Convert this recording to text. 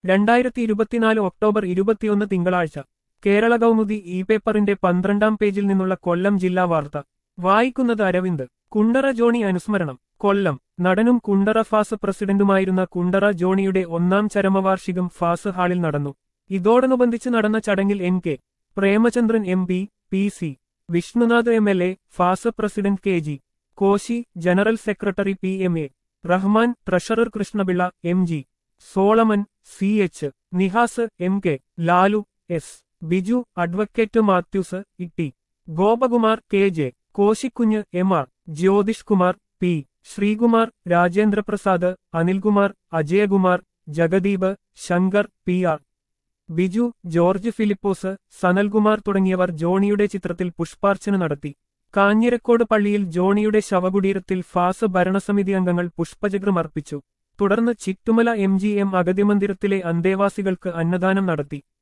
രണ്ടായിരത്തി ഇരുപത്തിനാല് ഒക്ടോബർ ഇരുപത്തിയൊന്ന് തിങ്കളാഴ്ച കേരള കൗമുദി ഇ പേപ്പറിന്റെ പന്ത്രണ്ടാം പേജിൽ നിന്നുള്ള കൊല്ലം ജില്ലാ വാർത്ത വായിക്കുന്നത് അരവിന്ദ് കുണ്ടറ ജോണി അനുസ്മരണം കൊല്ലം നടനും കുണ്ടറ ഫാസ് പ്രസിഡന്റുമായിരുന്ന കുണ്ടറ ജോണിയുടെ ഒന്നാം ചരമവാർഷികം ഫാസ് ഹാളിൽ നടന്നു ഇതോടനുബന്ധിച്ച് നടന്ന ചടങ്ങിൽ N K Premachandran M P P C Vishnunath M L A ഫാസ് president K G Koshy general secretary P M A Rahman treasurer Krishnapillai M G Solomon C H Nihas M K Lalu S Biju advocate Mathews Itty Gopakumar K J Koshykunju M R Jyothish Kumar P Sreekumar Rajendraprasad Anilkumar Ajayakumar Jagadeep Shankar P R Biju George Philipose Sanalkumar തുടങ്ങിയവർ ജോണിയുടെ ചിത്രത്തിൽ പുഷ്പാർച്ചന നടത്തി കാഞ്ഞിരക്കോട് പള്ളിയിൽ ജോണിയുടെ ശവകുടീരത്തിൽ ഫാസ് ഭരണസമിതി അംഗങ്ങൾ പുഷ്പചക്രം അർപ്പിച്ചു തുടർന്ന് ചിറ്റുമല എം ജി എം അഗതിമന്ദിരത്തിലെ അന്തേവാസികൾക്ക് അന്നദാനം നടത്തി